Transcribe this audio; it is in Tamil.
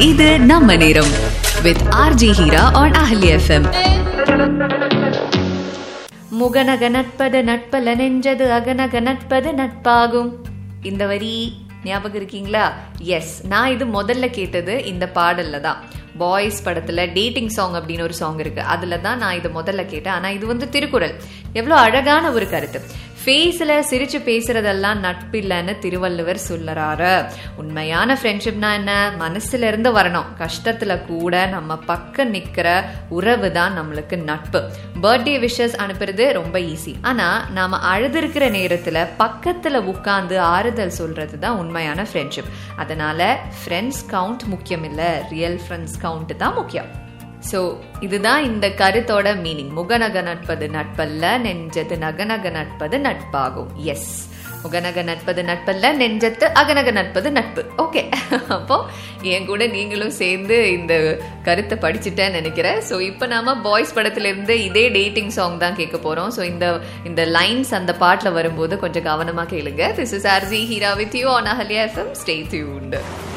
இது நம்ம நேரம் with RJ Heera on Ahalya FM முகநக நட்பது நட்பல நெஞ்சது அகநக நட்பது நட்பாகும் இந்த வரி ஞாபகம் இருக்கீங்களா எஸ் நான் இது முதல்ல கேட்டது இந்த பாடல்ல தான் பாய்ஸ் படத்துல டேட்டிங் சாங் அப்படின்னு ஒரு சாங் இருக்கு அதுல தான் நான் இது முதல்ல கேட்டேன் ஆனா இது வந்து திருக்குறள் எவ்வளவு அழகான ஒரு கருத்து ஃபேஸ்ல சிரிச்சு பேசுறதெல்லாம் நட்பில்லைன்னு திருவள்ளுவர் சொல்லறாரு உண்மையான ஃப்ரெண்ட்ஷிப்னா என்ன மனசுல இருந்து வரணும் கஷ்டத்துல கூட நம்ம பக்கம் நிக்கிற உறவு தான் நம்மளுக்கு நட்பு பர்த்டே விஷஸ் அனுப்புறது ரொம்ப ஈஸி ஆனா நாம அழுதுருக்கிற நேரத்துல பக்கத்துல உட்கார்ந்து ஆறுதல் சொல்றது தான் உண்மையான ஃப்ரெண்ட்ஷிப் அதனால ஃப்ரெண்ட்ஸ் கவுண்ட் முக்கியம் இல்ல ரியல் ஃப்ரெண்ட்ஸ் கவுண்ட் தான் முக்கியம் ஸோ இதுதான் இந்த கருத்தோட மீனிங் முகநக நட்பது நட்பல்ல நெஞ்சது நகநக நட்பது நட்பாகும் எஸ் முகநக நட்பது நட்பல்ல நெஞ்சத்து அகநக நட்பது நட்பு ஓகே அப்போ என் கூட நீங்களும் சேர்ந்து இந்த கருத்தை படிச்சுட்டேன்னு நினைக்கிறேன் ஸோ இப்போ நாம பாய்ஸ் படத்துல இருந்து இதே டேட்டிங் சாங் தான் கேட்க போறோம் ஸோ இந்த இந்த லைன்ஸ் அந்த பாட்டில் வரும்போது கொஞ்சம் கவனமா கேளுங்க this is RJ Heera with you on Ahalya FM stay tuned